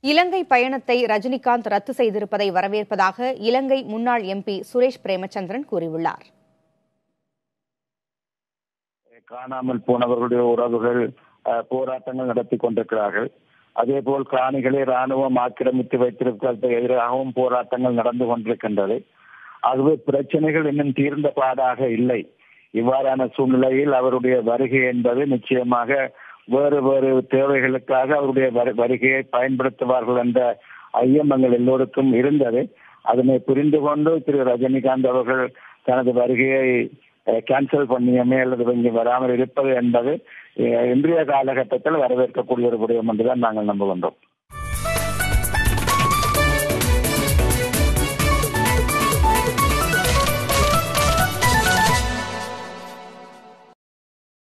இலங்கை பயணத்தை ரஜினிகாந்த் ரத்து செய்திருப்பதை வரவேற்பதாக இலங்கை முன்னாள் எம்பி சுரேஷ் பிரேமச்சந்திரன் கூறியுள்ளார் காணாமல் போனவர்களுடைய உறவுகள் அஹ், போராட்டங்கள் நடத்தி கொண்டிருக்கிறார்கள் அதே போல் காணிகளை ராணுவம் ஆக்கிரமித்து வைத்திருப்பதற்கு எதிராகவும் போராட்டங்கள் நடந்து கொண்டிருக்கின்றது ஆகவே பிரச்சனைகள் இன்னும் தீர்ந்த பாடாக இல்லை இவ்வாறான சூழ்நிலையில் அவருடைய வருகை என்பது நிச்சயமாக வேறு வேறு தேவைகளுக்காக அவருடைய வரு- வருகையை பயன்படுத்துவார்கள் என்ற ஐயமங்கள் எல்லோருக்கும் இருந்தது அதனை புரிந்து கொண்டு திரு ரஜினிகாந்த் அவர்கள் தனது வருகையை கேன்சல் பண்ணியமே அல்லது இங்கு வராமல் இருப்பது என்பது அஹ், இன்றைய காலகட்டத்தில் வரவேற்கக்கூடிய ஒரு விடயம் என்றுதான் நாங்கள் நம்புகின்றோம்